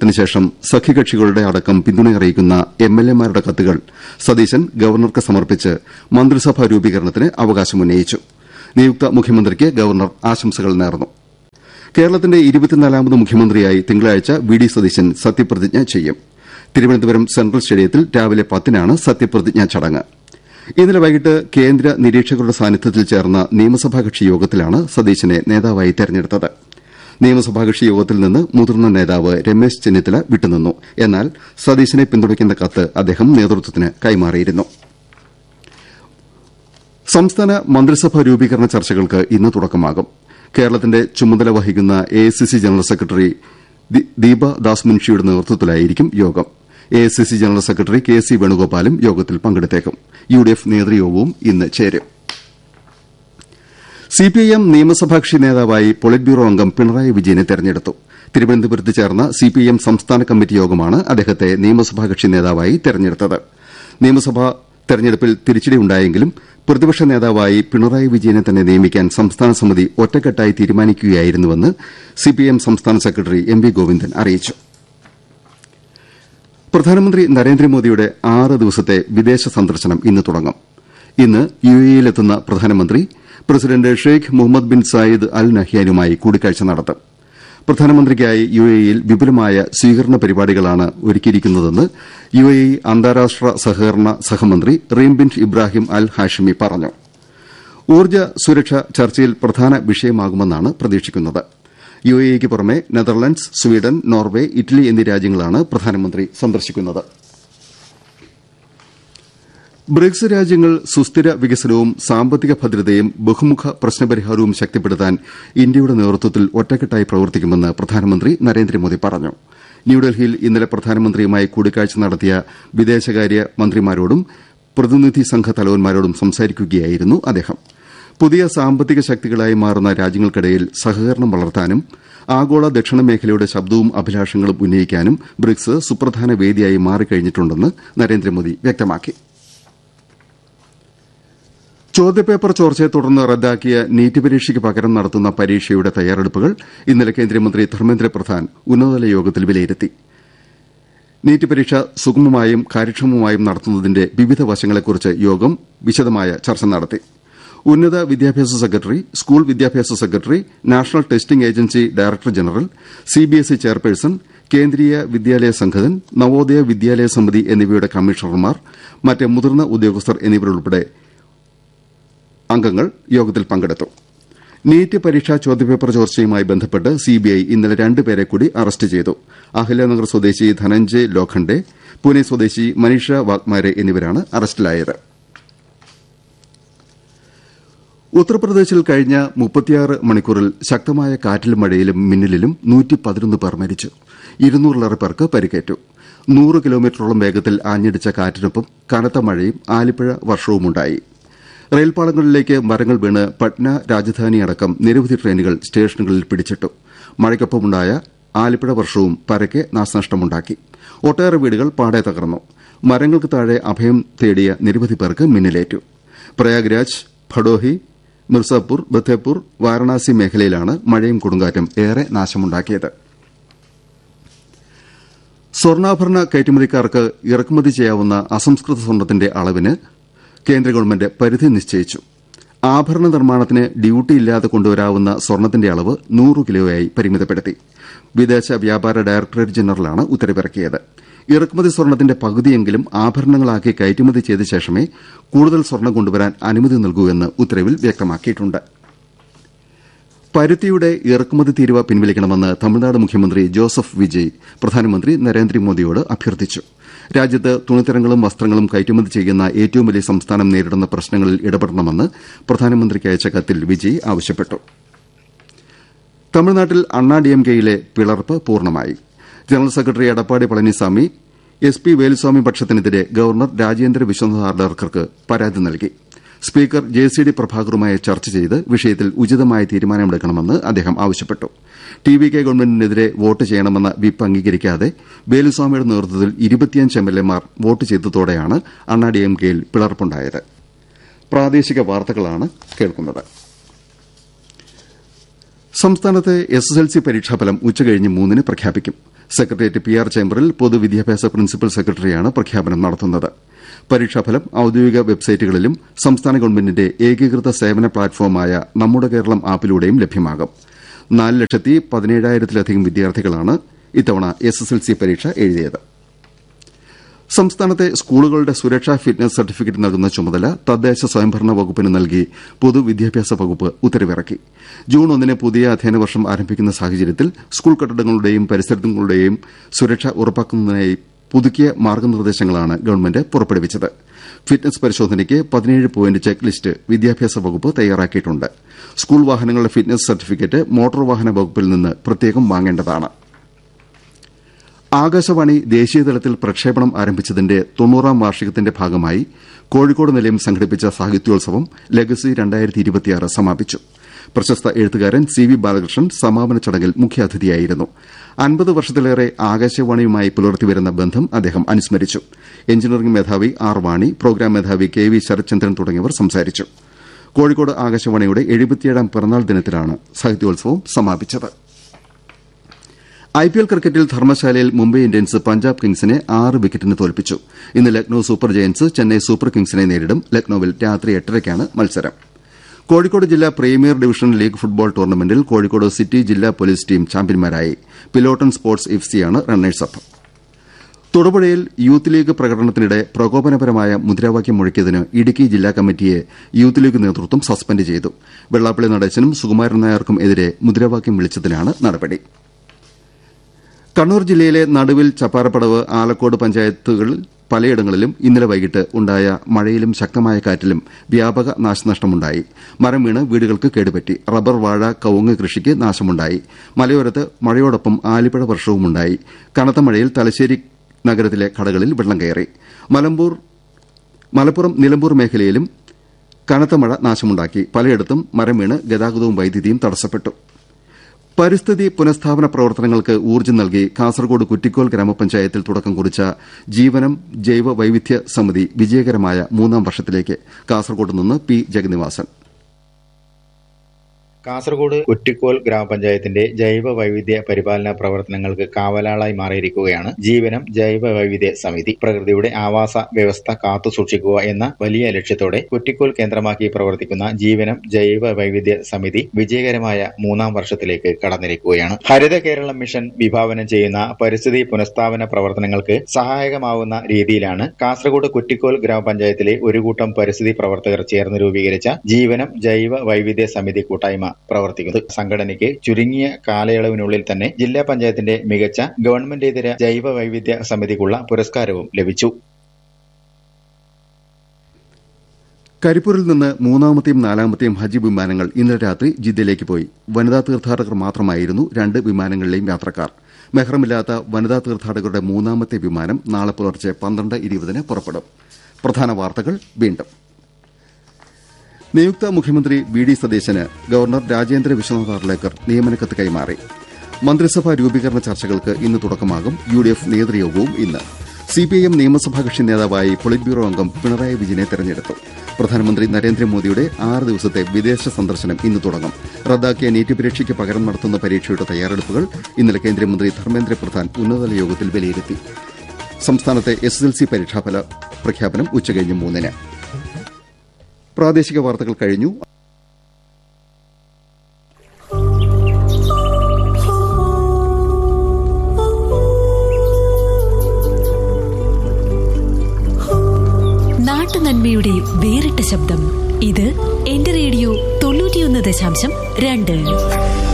തീരുമാനത്തിന് ശേഷം സഖ്യകക്ഷികളുടെ അടക്കം പിന്തുണയറിയിക്കുന്ന എംഎൽഎമാരുടെ കത്തുകൾ സതീശൻ ഗവർണർക്ക് സമർപ്പിച്ച് മന്ത്രിസഭാ രൂപീകരണത്തിന് അവകാശമുന്നയിച്ചു നിയുക്ത മുഖ്യമന്ത്രിക്ക് ഗവർണർ ആശംസകൾ നേർന്നു കേരളത്തിന്റെ ഇരുപത്തിനാലാമത് മുഖ്യമന്ത്രിയായി തിങ്കളാഴ്ച വി ഡി സതീശൻ സത്യപ്രതിജ്ഞ ചെയ്യും തിരുവനന്തപുരം സെൻട്രൽ സ്റ്റേഡിയത്തിൽ രാവിലെ പത്തിനാണ് സത്യപ്രതിജ്ഞാ ചടങ്ങ് ഇന്നലെ വൈകിട്ട് കേന്ദ്ര നിരീക്ഷകരുടെ സാന്നിധ്യത്തിൽ ചേർന്ന നിയമസഭാ കക്ഷി യോഗത്തിലാണ് സതീശനെ നേതാവായി തെരഞ്ഞെടുത്തത് നിയമസഭാ കക്ഷി യോഗത്തിൽ നിന്ന് മുതിർന്ന നേതാവ് രമേശ് ചെന്നിത്തല വിട്ടുനിന്നു എന്നാൽ സതീശനെ പിന്തുണയ്ക്കുന്ന കത്ത് അദ്ദേഹം നേതൃത്വത്തിന് കൈമാറിയിരുന്നു സംസ്ഥാന മന്ത്രിസഭാ രൂപീകരണ ചർച്ചകൾക്ക് ഇന്ന് തുടക്കമാകും കേരളത്തിന്റെ ചുമതല വഹിക്കുന്ന AICC general secretary Deepa Das മുൻഷിയുടെ നേതൃത്വത്തിലായിരിക്കും യോഗം AICC general secretary K C വേണുഗോപാലും യോഗത്തിൽ പങ്കെടുത്തേക്കും യുഡിഎഫ് നേതൃയോഗവും ഇന്ന് ചേരും സിപിഐഎം നിയമസഭാ കക്ഷി നേതാവായി പൊളിറ്റ് ബ്യൂറോ അംഗം പിണറായി വിജയനെ തെരഞ്ഞെടുത്തു തിരുവനന്തപുരത്ത് ചേർന്ന സിപിഐഎം സംസ്ഥാന കമ്മിറ്റി യോഗമാണ് അദ്ദേഹത്തെ നിയമസഭാ കക്ഷി നേതാവായി തെരഞ്ഞെടുത്തത് നിയമസഭാ തെരഞ്ഞെടുപ്പിൽ തിരിച്ചടിയുണ്ടായെങ്കിലും പ്രതിപക്ഷ നേതാവായി പിണറായി വിജയനെ തന്നെ നിയമിക്കാൻ സംസ്ഥാന സമിതി ഒറ്റക്കെട്ടായി തീരുമാനിക്കുകയായിരുന്നുവെന്ന് സിപിഐഎം സംസ്ഥാന സെക്രട്ടറി എം വി ഗോവിന്ദൻ അറിയിച്ചു പ്രധാനമന്ത്രി നരേന്ദ്രമോദിയുടെ ആറ് ദിവസത്തെ വിദേശ സന്ദർശനം ഇന്ന് തുടങ്ങും ഇന്ന് യു എയിലെത്തുന്ന പ്രധാനമന്ത്രി president Sheikh Mohamed bin Zayed Al നഹ്യാനുമായി കൂടിക്കാഴ്ച നടത്തും പ്രധാനമന്ത്രിക്കായി യു എയിൽ വിപുലമായ സ്വീകരണ പരിപാടികളാണ് ഒരുക്കിയിരിക്കുന്നതെന്ന് യു എ ഇ അന്താരാഷ്ട്ര സഹകരണ സഹമന്ത്രി Reem bin Ibrahim Al Hashimy പറഞ്ഞു ഊർജ്ജ സുരക്ഷ ചർച്ചയിൽ പ്രധാന വിഷയമാകുമെന്നാണ് പ്രതീക്ഷിക്കുന്നത് യു എ ഇക്ക് പുറമെ നെതർലൻഡ്സ് സ്വീഡൻ നോർവെ ഇറ്റലി എന്നീ രാജ്യങ്ങളാണ് പ്രധാനമന്ത്രി സന്ദർശിക്കുന്നത് ബ്രിക്സ് രാജ്യങ്ങൾ സുസ്ഥിര വികസനവും സാമ്പത്തിക ഭദ്രതയും ബഹുമുഖ പ്രശ്നപരിഹാരവും ശക്തിപ്പെടുത്താൻ ഇന്ത്യയുടെ നേതൃത്വത്തിൽ ഒറ്റക്കെട്ടായി പ്രവർത്തിക്കുമെന്ന് പ്രധാനമന്ത്രി നരേന്ദ്രമോദി പറഞ്ഞു ന്യൂഡൽഹിയിൽ ഇന്നലെ പ്രധാനമന്ത്രിയുമായി കൂടിക്കാഴ്ച നടത്തിയ വിദേശകാര്യ മന്ത്രിമാരോടും പ്രതിനിധി സംഘ തലവന്മാരോടും സംസാരിക്കുകയായിരുന്നു അദ്ദേഹം പുതിയ സാമ്പത്തിക ശക്തികളായി മാറുന്ന രാജ്യങ്ങൾക്കിടയിൽ സഹകരണം വളർത്താനും ആഗോള ദക്ഷിണ മേഖലയുടെ ശബ്ദവും അഭിലാഷങ്ങളും ഉന്നയിക്കാനും ബ്രിക്സ് സുപ്രധാന വേദിയായി മാറിക്കഴിഞ്ഞിട്ടുണ്ടെന്ന് നരേന്ദ്രമോദി വ്യക്തമാക്കി ചോദ്യപേപ്പർ ചോർച്ചയെ തുടർന്ന് റദ്ദാക്കിയ നീറ്റ് പരീക്ഷയ്ക്ക് പകരം നടത്തുന്ന പരീക്ഷയുടെ തയ്യാറെടുപ്പുകൾ ഇന്നലെ കേന്ദ്രമന്ത്രി ധർമ്മേന്ദ്ര പ്രധാൻ ഉന്നതതല യോഗത്തിൽ വിലയിരുത്തി നീറ്റ് പരീക്ഷ സുഗമമായും കാര്യക്ഷമമായും നടത്തുന്നതിന്റെ വിവിധ വശങ്ങളെക്കുറിച്ച് യോഗം വിശദമായ ചർച്ച നടത്തി ഉന്നത വിദ്യാഭ്യാസ സെക്രട്ടറി സ്കൂൾ വിദ്യാഭ്യാസ secretary national testing agency director general CBSE chairperson Kendriya Vidyalaya Sangathan Navodaya വിദ്യാലയ സമിതി എന്നിവയുടെ കമ്മീഷണർമാർ മറ്റ് മുതിർന്ന ഉദ്യോഗസ്ഥർ എന്നിവരുൾപ്പെടെ അംഗങ്ങൾ യോഗത്തിൽ പങ്കെടുത്തു നീറ്റ് പരീക്ഷാ ചോദ്യപേപ്പർ ചോർച്ചയുമായി ബന്ധപ്പെട്ട് സിബിഐ ഇന്നലെ രണ്ടുപേരെ കൂടി അറസ്റ്റ് ചെയ്തു അഹില്യനഗർ സ്വദേശി ധനഞ്ജയ് ലോഖണ്ഡെ പൂനെ സ്വദേശി മനീഷ വാഗ്മാരെ എന്നിവരാണ് അറസ്റ്റിലായത് ഉത്തർപ്രദേശിൽ കഴിഞ്ഞ മുപ്പത്തിയാറ് മണിക്കൂറിൽ ശക്തമായ കാറ്റിലും മഴയിലും മിന്നലിലും പേർ മരിച്ചു ഇരുന്നൂറിലേറെ പേർക്ക് പരിക്കേറ്റു നൂറ് കിലോമീറ്ററോളം വേഗത്തിൽ ആഞ്ഞടിച്ച കാറ്റിനൊപ്പം കനത്ത മഴയും ആലിപ്പഴ വർഷവുമുണ്ടായി റെയിൽപാളങ്ങളിലേക്ക് മരങ്ങൾ വീണ് പട്ന രാജധാനി അടക്കം നിരവധി ട്രെയിനുകൾ സ്റ്റേഷനുകളിൽ പിടിച്ചിട്ടു മഴയ്ക്കൊപ്പമുണ്ടായ ആലിപ്പഴ വർഷവും പരക്കെ നാശനഷ്ടമുണ്ടാക്കി ഒട്ടേറെ വീടുകൾ പാടെ തകർന്നു മരങ്ങൾക്ക് താഴെ അഭയം തേടിയ നിരവധി പേർക്ക് മിന്നലേറ്റു പ്രയാഗ്രാജ് ഭഡോഹി മിർസാപൂർ ബത്തേപൂർ വാരണാസി മേഖലയിലാണ് മഴയും കൊടുങ്കാറ്റും ഏറെ നാശമുണ്ടാക്കിയത് സ്വർണ്ണാഭരണ കയറ്റുമതിക്കാർക്ക് ഇറക്കുമതി ചെയ്യാവുന്ന അസംസ്കൃത സ്വർണത്തിന്റെ അളവിന് കേന്ദ്ര ഗവൺമെന്റ് പരിധി നിശ്ചയിച്ചു ആഭരണ നിർമ്മാണത്തിന് ഡ്യൂട്ടി ഇല്ലാതെ കൊണ്ടുവരാവുന്ന സ്വർണത്തിന്റെ അളവ് നൂറ് കിലോയായി പരിമിതപ്പെടുത്തി വിദേശ വ്യാപാര ഡയറക്ടറേറ്റ് ജനറലാണ് ഉത്തരവിറക്കിയത് ഇറക്കുമതി സ്വർണത്തിന്റെ പകുതിയെങ്കിലും ആഭരണങ്ങളാക്കി കയറ്റുമതി ചെയ്ത ശേഷമേ കൂടുതൽ സ്വർണം കൊണ്ടുവരാൻ അനുമതി നൽകൂ എന്ന് ഉത്തരവിൽ വ്യക്തമാക്കിയിട്ടുണ്ട് പരുത്തിയുടെ ഇറക്കുമതി തീരുവ പിൻവലിക്കണമെന്ന് തമിഴ്നാട് മുഖ്യമന്ത്രി ജോസഫ് വിജയ് പ്രധാനമന്ത്രി നരേന്ദ്രമോദിയോട് അഭ്യർത്ഥിച്ചു രാജ്യത്ത് തുണിത്തരങ്ങളും വസ്ത്രങ്ങളും കയറ്റുമതി ചെയ്യുന്ന ഏറ്റവും വലിയ സംസ്ഥാനം നേരിടുന്ന പ്രശ്നങ്ങളിൽ ഇടപെടണമെന്ന് പ്രധാനമന്ത്രിക്ക് അയച്ച കത്തിൽ വിജയ് ആവശ്യപ്പെട്ടു തമിഴ്നാട്ടിൽ അണ്ണാ ഡിഎംകെയിലെ പിളർപ്പ് പൂർണ്ണമായി general secretary Edappadi Palaniswami S P Veluswami പക്ഷത്തിനെതിരെ ഗവർണർ രാജേന്ദ്ര വിശ്വനാഥ് ആർഡർക്കർക്ക് പരാതി നൽകി സ്പീക്കർ ജെ സി ഡി പ്രഭാകറുമായി ചർച്ച ചെയ്ത് വിഷയത്തിൽ ഉചിതമായ തീരുമാനമെടുക്കണമെന്ന് അദ്ദേഹം ആവശ്യപ്പെട്ടു ടി വി കെ ഗവൺമെന്റിനെതിരെ വോട്ട് ചെയ്യണമെന്ന വിപ്പ് അംഗീകരിക്കാതെ വേലുസ്വാമിയുടെ നേതൃത്വത്തിൽ ഇരുപത്തിയഞ്ച് എംഎൽഎമാർ വോട്ട് ചെയ്തതോടെയാണ് അണ്ണാ ഡിഎംകെയിൽ പിളർപ്പുണ്ടായത് പ്രാദേശിക വാർത്തകളാണ് കേൾക്കുന്നത് സംസ്ഥാനത്തെ എസ് എസ് എൽ സി പരീക്ഷാഫലം ഉച്ചകഴിഞ്ഞ് മൂന്നിന് പ്രഖ്യാപിക്കും സെക്രട്ടേറിയറ്റ് പി ആർ ചേംബറിൽ പൊതുവിദ്യാഭ്യാസ പ്രിൻസിപ്പൽ സെക്രട്ടറിയാണ് പ്രഖ്യാപനം നടത്തുന്നത് പരീക്ഷാഫലം ഔദ്യോഗിക വെബ്സൈറ്റുകളിലും സംസ്ഥാന ഗവൺമെന്റിന്റെ ഏകീകൃത സേവന പ്ലാറ്റ്ഫോമായ നമ്മുടെ കേരളം ആപ്പിലൂടെയും ലഭ്യമാകും നാല് ലക്ഷത്തി പതിനേഴായിരത്തിലധികം വിദ്യാർത്ഥികളാണ് ഇത്തവണ എസ് എസ് എൽ സി പരീക്ഷ എഴുതിയത് സംസ്ഥാനത്തെ സ്കൂളുകളുടെ സുരക്ഷാ ഫിറ്റ്നസ് സർട്ടിഫിക്കറ്റ് നൽകുന്ന ചുമതല തദ്ദേശ സ്വയംഭരണ വകുപ്പിന് നൽകി പൊതുവിദ്യാഭ്യാസ വകുപ്പ് ഉത്തരവിറക്കി ജൂൺ ഒന്നിന് പുതിയ അധ്യയന വർഷം ആരംഭിക്കുന്ന സാഹചര്യത്തിൽ സ്കൂൾ കെട്ടിടങ്ങളുടെയും പരിസരങ്ങളുടെയും സുരക്ഷ ഉറപ്പാക്കുന്നതിനായി പുതുക്കിയ മാർഗ്ഗനിർദ്ദേശങ്ങളാണ് ഗവൺമെന്റ് പുറപ്പെടുവിച്ചത് ഫിറ്റ്നസ് പരിശോധനയ്ക്ക് പതിനേഴ് പോയിന്റ് ചെക്ക് ലിസ്റ്റ് വിദ്യാഭ്യാസ വകുപ്പ് തയ്യാറാക്കിയിട്ടുണ്ട് സ്കൂൾ വാഹനങ്ങളുടെ ഫിറ്റ്നസ് സർട്ടിഫിക്കറ്റ് മോട്ടോർ വാഹന വകുപ്പിൽ നിന്ന് പ്രത്യേകം വാങ്ങേണ്ടതാണ് ആകാശവാണി ദേശീയതലത്തിൽ പ്രക്ഷേപണം ആരംഭിച്ചതിന്റെ തൊണ്ണൂറാം വാർഷികത്തിന്റെ ഭാഗമായി കോഴിക്കോട് നിലയം സംഘടിപ്പിച്ച സാഹിത്യോത്സവം ലെഗസി സമാപിച്ചു പ്രശസ്ത എഴുത്തുകാരൻ സി വി ബാലകൃഷ്ണൻ സമാപന ചടങ്ങിൽ മുഖ്യാതിഥിയായിരുന്നു അൻപത് വർഷത്തിലേറെ ആകാശവാണിയുമായി പുലർത്തിവരുന്ന ബന്ധം അദ്ദേഹം അനുസ്മരിച്ചു എഞ്ചിനീയറിംഗ് മേധാവി ആർ വാണി പ്രോഗ്രാം മേധാവി കെ വി ശരത്ചന്ദ്രൻ തുടങ്ങിയവർ സംസാരിച്ചു കോഴിക്കോട് ആകാശവാണിയുടെ എഴുപത്തിയേഴാം പിറന്നാൾ ദിനത്തിലാണ് സാഹിത്യോത്സവം സമാപിച്ചത് ഐപിഎൽ ക്രിക്കറ്റിൽ ധർമ്മശാലയിൽ മുംബൈ ഇന്ത്യൻസ് പഞ്ചാബ് കിങ്സിനെ ആറ് വിക്കറ്റിന് തോൽപ്പിച്ചു ഇന്ന് Lucknow super giants Chennai super കിങ്സിനെ നേരിടും ലക്നൌവിൽ രാത്രി എട്ടരയ്ക്കാണ് മത്സരം കോഴിക്കോട് ജില്ലാ പ്രീമിയർ ഡിവിഷൻ ലീഗ് ഫുട്ബോൾ ടൂർണമെന്റിൽ കോഴിക്കോട് സിറ്റി ജില്ലാ പോലീസ് ടീം ചാമ്പ്യന്മാരായി പിലോട്ടൺ സ്പോർട്സ് എഫ്സിയാണ് റണ്ണേഴ്സ് അപ്പ് തൊടുപുഴയിൽ യൂത്ത് ലീഗ് പ്രകടനത്തിനിടെ പ്രകോപനപരമായ മുദ്രാവാക്യം മുഴക്കിയതിന് ഇടുക്കി ജില്ലാ കമ്മിറ്റിയെ യൂത്ത് ലീഗ് നേതൃത്വം സസ്പെൻഡ് ചെയ്തു വെള്ളാപ്പള്ളി നടേശനും സുകുമാരൻ നായർക്കും എതിരെ മുദ്രാവാക്യം വിളിച്ചതിനാണ് നടപടി കണ്ണൂർ ജില്ലയിലെ നടുവിൽ ചപ്പാരപ്പടവ് ആലക്കോട് പഞ്ചായത്തുകളിൽ പലയിടങ്ങളിലും ഇന്നലെ വൈകിട്ട് ഉണ്ടായ മഴയിലും ശക്തമായ കാറ്റിലും വ്യാപക നാശനഷ്ടമുണ്ടായി മരം വീണ് വീടുകൾക്ക് കേടുപറ്റി റബ്ബർ വാഴ കവുങ്ങ് കൃഷിക്ക് നാശമുണ്ടായി മലയോരത്ത് മഴയോടൊപ്പം ആലിപ്പഴ വർഷവുമുണ്ടായി കനത്ത മഴയിൽ തലശ്ശേരി നഗരത്തിലെ കടകളിൽ വെള്ളം കയറി മലപ്പുറം നിലമ്പൂർ മേഖലയിലും കനത്ത മഴ നാശമുണ്ടാക്കി പലയിടത്തും മരം വീണ് ഗതാഗതവും വൈദ്യുതിയും തടസ്സപ്പെട്ടു പരിസ്ഥിതി പുനഃസ്ഥാപന പ്രവർത്തനങ്ങൾക്ക് ഊർജ്ജം നൽകി കാസർകോട് കുറ്റിക്കോൽ ഗ്രാമപഞ്ചായത്തിൽ തുടക്കം കുറിച്ച ജീവനം ജൈവ വൈവിധ്യ സമിതി വിജയകരമായ മൂന്നാം വർഷത്തിലേക്ക് കാസർകോട് നിന്ന് പി ജഗന്നിവാസൻ കാസർഗോഡ് കുറ്റിക്കോൽ ഗ്രാമപഞ്ചായത്തിന്റെ ജൈവ വൈവിധ്യ പരിപാലന പ്രവർത്തനങ്ങൾക്ക് കാവലാളായി മാറിയിരിക്കുകയാണ് ജീവനം ജൈവ വൈവിധ്യ സമിതി പ്രകൃതിയുടെ ആവാസ വ്യവസ്ഥ കാത്തുസൂക്ഷിക്കുക എന്ന വലിയ ലക്ഷ്യത്തോടെ കുറ്റിക്കോൽ കേന്ദ്രമാക്കി പ്രവർത്തിക്കുന്ന ജീവനം ജൈവ വൈവിധ്യ സമിതി വിജയകരമായ മൂന്നാം വർഷത്തിലേക്ക് കടന്നിരിക്കുകയാണ് ഹരിത കേരളം മിഷൻ വിഭാവനം ചെയ്യുന്ന പരിസ്ഥിതി പുനഃസ്ഥാപന പ്രവർത്തനങ്ങൾക്ക് സഹായകമാവുന്ന രീതിയിലാണ് കാസർഗോഡ് കുറ്റിക്കോൽ ഗ്രാമപഞ്ചായത്തിലെ ഒരു കൂട്ടം പരിസ്ഥിതി പ്രവർത്തകർ ചേർന്ന് രൂപീകരിച്ച ജീവനം ജൈവ വൈവിധ്യ സമിതി കൂട്ടായ്മ പ്രവർത്തിക്കുന്നത് സംഘടനയ്ക്ക് ചുരുങ്ങിയ കാലയളവിനുള്ളിൽ തന്നെ ജില്ലാ പഞ്ചായത്തിന്റെ മികച്ച ഗവൺമെന്റേതര ജൈവ വൈവിധ്യ സമിതിക്കുള്ള പുരസ്കാരവും ലഭിച്ചു കരിപ്പൂരിൽ നിന്ന് മൂന്നാമത്തെയും നാലാമത്തെയും ഹജ്ജ് വിമാനങ്ങൾ ഇന്നലെ രാത്രി ജിദ്ദയിലേക്ക് പോയി വനിതാ തീർത്ഥാടകർ മാത്രമായിരുന്നു രണ്ട് വിമാനങ്ങളിലെയും യാത്രക്കാർ മെഹ്റമില്ലാത്ത വനിതാ തീർത്ഥാടകരുടെ മൂന്നാമത്തെ വിമാനം നാളെ പുലർച്ചെ പന്ത്രണ്ട് ഇരുപതിന് പുറപ്പെടും പ്രധാന വാർത്തകൾ വീണ്ടും നിയുക്ത മുഖ്യമന്ത്രി വി ഡി സതീശന് ഗവർണർ രാജേന്ദ്ര വിശ്വനാഥ് അർലേക്കർ നിയമനക്കത്ത് കൈമാറി മന്ത്രിസഭാ രൂപീകരണ ചർച്ചകൾക്ക് ഇന്ന് തുടക്കമാകും യു ഡി എഫ് നേതൃയോഗവും ഇന്ന് സിപിഐഎം നിയമസഭാ കക്ഷി നേതാവായി പൊളിറ്റ് ബ്യൂറോ അംഗം പിണറായി വിജയനെ തെരഞ്ഞെടുത്തു പ്രധാനമന്ത്രി നരേന്ദ്രമോദിയുടെ ആറ് ദിവസത്തെ വിദേശ സന്ദർശനം ഇന്ന് തുടങ്ങും റദ്ദാക്കിയ നീറ്റ് പരീക്ഷയ്ക്ക് പകരം നടത്തുന്ന പരീക്ഷയുടെ തയ്യാറെടുപ്പുകൾ ഇന്നലെ കേന്ദ്രമന്ത്രി ധർമ്മേന്ദ്ര പ്രധാൻ ഉന്നതതല യോഗത്തിൽ വിലയിരുത്തി സംസ്ഥാനത്തെ എസ് എൽ സി പരീക്ഷാഫല പ്രഖ്യാപനം ഉച്ചകഴിഞ്ഞ് മൂന്നിന് പ്രാദേശിക വാർത്തകൾ കഴിഞ്ഞു നാട്ടുനന്മയുടെ വേറിട്ട ശബ്ദം ഇത് എന്റെ റേഡിയോ തൊണ്ണൂറ്റിയൊന്ന് ദശാംശം രണ്ട്